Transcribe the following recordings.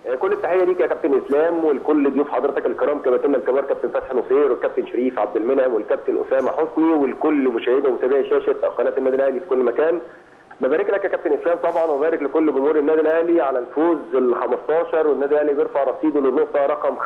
كل التحيه ليك يا كابتن اسلام ولكل ضيوف حضرتك الكرام كباتننا الكبار كابتن فتحي نصير والكابتن شريف عبد المنعم والكابتن اسامه حسني ولكل مشاهدي ومتابعي شاشه قناه النادي الاهلي في كل مكان ببارك لك يا كابتن اسلام طبعا وبارك لكل جمهور النادي الاهلي على الفوز ال 15 والنادي الاهلي بيرفع رصيده للنقطه رقم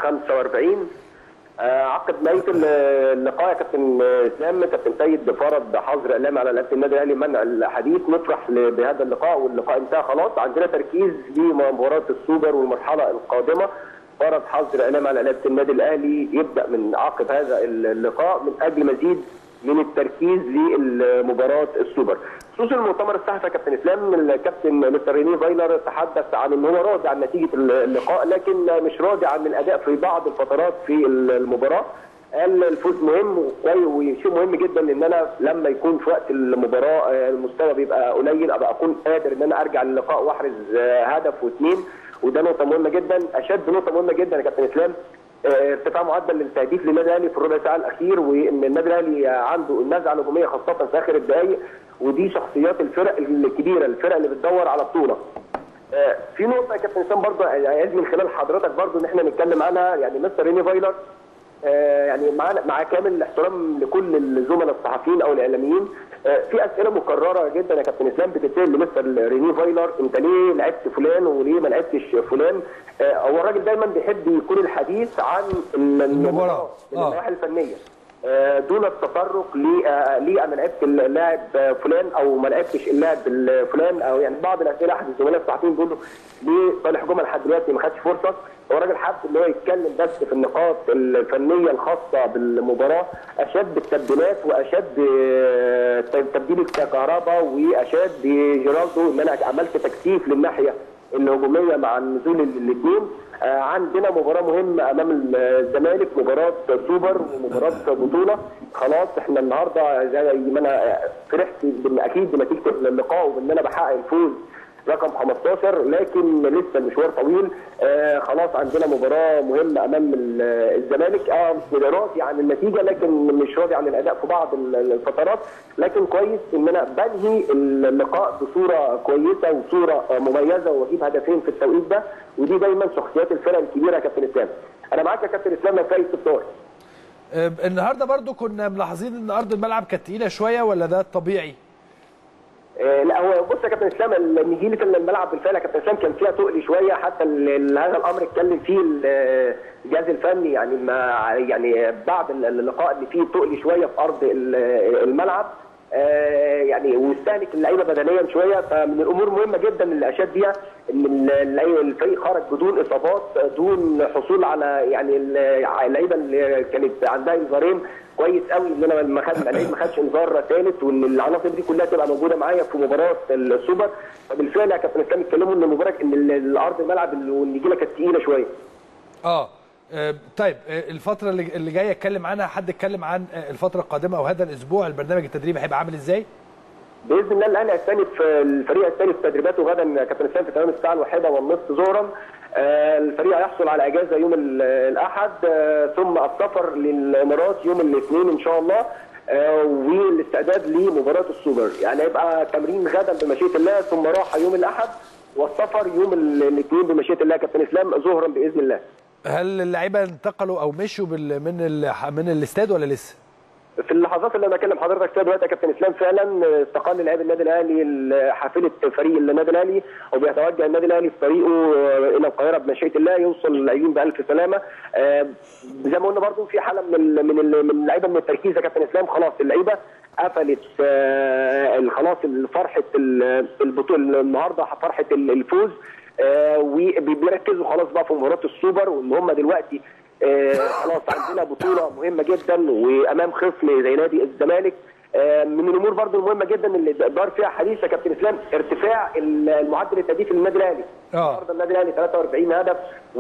45 آه، عقب نهايه اللقاء يا كابتن اسلام كابتن سيد فرض حظر اعلامي على لعيبه النادي الاهلي منع الحديث نفرح ل- بهذا اللقاء واللقاء انتهى خلاص عندنا تركيز لمباراه السوبر والمرحله القادمه فرض حظر اعلامي على لعيبه النادي الاهلي يبدا من عقب هذا اللقاء من اجل مزيد من التركيز لمباراه السوبر خصوصا المؤتمر الصحفي يا كابتن اسلام الكابتن مستر ريني فايلر تحدث عن ان هو راضي عن نتيجه اللقاء لكن مش راضي عن الاداء في بعض الفترات في المباراه قال الفوز مهم وكويس وشيء مهم جدا ان انا لما يكون في وقت المباراه آه، المستوى بيبقى قليل ابقى اكون قادر ان انا ارجع للقاء واحرز آه، هدف واثنين وده نقطه مهمه جدا اشد نقطه مهمه جدا يا كابتن اسلام آه، ارتفاع معدل التهديف للنادي الاهلي في الربع ساعه الاخير وان النادي الاهلي عنده النزعه الهجوميه خاصه في اخر الدقائق ودي شخصيات الفرق الكبيره الفرق اللي بتدور على بطوله آه، في نقطه يا كابتن اسلام برضه عايز من خلال حضرتك برضه ان احنا نتكلم عنها يعني مستر ريني فايلر آه، يعني مع مع كامل الاحترام لكل الزملاء الصحفيين او الاعلاميين آه، في اسئله مكرره جدا يا كابتن اسلام بتتسال لمستر ريني فايلر انت ليه لعبت فلان وليه ما لعبتش فلان آه، هو الراجل دايما بيحب يكون الحديث عن المباراه من آه. الناحيه الفنيه آه، دون التطرق ل آه، ليه انا لعبت اللاعب آه، فلان او ما لعبتش اللاعب فلان او يعني بعض الاسئله احد الزملاء الصحفيين بيقول له ليه صالح جمعه لحد دلوقتي ما خدش فرصه هو راجل حابب ان هو يتكلم بس في النقاط الفنيه الخاصه بالمباراه اشد التبديلات واشد آه، تبديل كهرباء واشد جيرالدو ان انا عملت تكثيف للناحيه الهجوميه مع نزول الاثنين آه، عندنا مباراه مهمه امام الزمالك مباراه سوبر ومباراه بطوله خلاص احنا النهارده زي ما انا فرحت بن- اكيد بنتيجه اللقاء وبان انا بحقق الفوز رقم 15 لكن لسه المشوار طويل آه خلاص عندنا مباراه مهمه امام ال- الزمالك اه مش راضي عن النتيجه لكن مش راضي عن الاداء في بعض ال- الفترات لكن كويس ان انا بنهي اللقاء بصوره كويسه وصوره آه، مميزه واجيب هدفين في التوقيت ده ودي دايما شخصيات الفرق الكبيره يا كابتن اسلام انا معاك يا كابتن اسلام لو في اي استفسار آه، النهارده برضو كنا ملاحظين ان ارض الملعب كانت تقيله شويه ولا ده طبيعي؟ آه، لا هو بص يا كابتن اسلام نجيله الملعب بالفعل يا كابتن اسلام كان فيها تقل شويه حتى ال- ال- هذا الامر اتكلم فيه ال- الجهاز الفني يعني ما يعني بعد ال- اللقاء اللي فيه تقل شويه في ارض ال- الملعب آه، يعني واستهلك اللعيبه بدنيا شويه فمن الامور المهمه جدا اللي اشاد بيها ان ال- اللعيبة- الفريق خرج بدون اصابات دون حصول على يعني ال- اللعيبه اللي كانت عندها انذارين كويس قوي ان انا ما خد اللعيب ما خدش انذار ثالث وان العناصر دي كلها تبقى موجوده معايا في مباراه السوبر فبالفعل يا كابتن اسلام اتكلموا ان مباراه ان ال- الارض الملعب والنجيله كانت تقيله شويه اه آه، طيب آه، الفترة اللي اللي جاية اتكلم عنها حد اتكلم عن آه، الفترة القادمة او هذا الاسبوع البرنامج التدريبي هيبقى عامل ازاي؟ باذن الله الاهلي هيستأنف الفريق هيستأنف تدريباته غدا يا كابتن اسلام في تمام الساعه الواحدة والنصف ظهرا آه، الفريق هيحصل على اجازه يوم ال- الاحد آه، ثم السفر للامارات يوم الاثنين ان شاء الله آه، والاستعداد لمباراه السوبر يعني هيبقى تمرين غدا بمشيئه الله ثم راحه يوم الاحد والسفر يوم ال- الاثنين بمشيئه الله يا كابتن اسلام ظهرا باذن الله هل اللعيبة انتقلوا او مشوا بال- من ال- من الاستاد ولا لسه؟ في اللحظات اللي انا بكلم حضرتك فيها دلوقتي يا كابتن اسلام فعلا استقل لاعب النادي الاهلي حافله فريق النادي الاهلي وبيتوجه النادي الاهلي في طريقه الى القاهره بمشيئه الله يوصل اللاعبين بالف سلامه آه، زي ما قلنا برضو في حاله من ال من ال من اللعيبه من التركيز يا كابتن اسلام خلاص اللعيبه قفلت آه، خلاص فرحه البطوله النهارده فرحه الفوز آه، وبيركزوا خلاص بقى في مباراه السوبر وان هم دلوقتي آه، خلاص عندنا بطوله مهمه جدا وامام خصم زي نادي الزمالك آه، من الامور برضو المهمه جدا اللي دار فيها حديث يا كابتن اسلام ارتفاع المعدل التهديفي للنادي الاهلي اه النهارده النادي الاهلي 43 هدف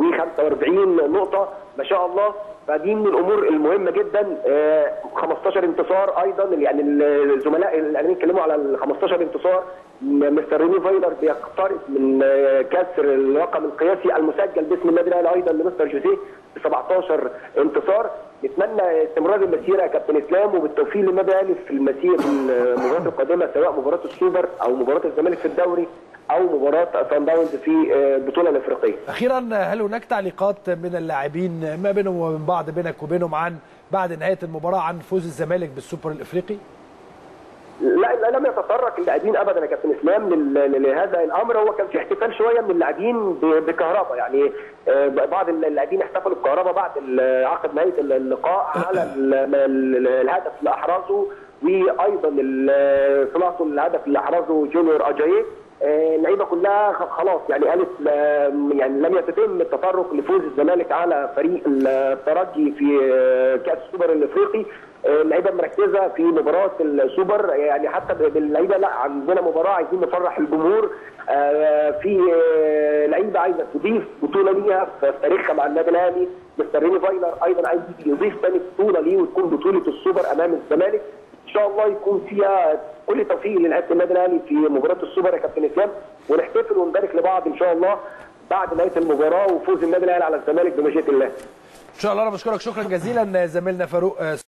و45 نقطه ما شاء الله فدي من الامور المهمه جدا آه، 15 انتصار ايضا يعني الزملاء الاعلاميين اتكلموا على ال 15 انتصار م- مستر ريني فايلر بيقترب من آه، كسر الرقم القياسي المسجل باسم النادي الاهلي ايضا لمستر جوزيه ب 17 انتصار نتمنى استمرار المسيره يا كابتن اسلام وبالتوفيق للنادي الاهلي في المسيره في المباريات القادمه سواء مباراه السوبر او مباراه الزمالك في الدوري او مباراه سان داونز في البطوله الافريقيه. اخيرا هل هناك تعليقات من اللاعبين ما بينهم وبين بعض بينك وبينهم عن بعد نهايه المباراه عن فوز الزمالك بالسوبر الافريقي؟ لا لم يتطرق اللاعبين ابدا يا كابتن اسلام لهذا الامر هو كان في احتفال شويه من اللاعبين بكهرباء يعني بعض اللاعبين احتفلوا بكهرباء بعد عقد نهايه اللقاء على الهدف اللي احرزه وايضا صناعته الهدف اللي احرزه جونيور اجاييه اللعيبه كلها خلاص يعني قالت يعني لم يتم التطرق لفوز الزمالك على فريق الترجي في كاس السوبر الافريقي اللعيبه مركزه في مباراه السوبر يعني حتى اللعيبه لا عندنا مباراه عايزين نفرح الجمهور في لعيبه عايزه تضيف بطوله ليها في تاريخها مع النادي الاهلي مستر ريني فايلر ايضا عايز يضيف ثاني بطوله ليه وتكون بطوله السوبر امام الزمالك ان شاء الله يكون فيها كل توفيق للعيبه النادي الاهلي في مباراه السوبر يا كابتن اسلام ونحتفل ونبارك لبعض ان شاء الله بعد نهايه المباراه وفوز النادي الاهلي على الزمالك بمشيئه الله. ان شاء الله انا بشكرك شكرا جزيلا زميلنا فاروق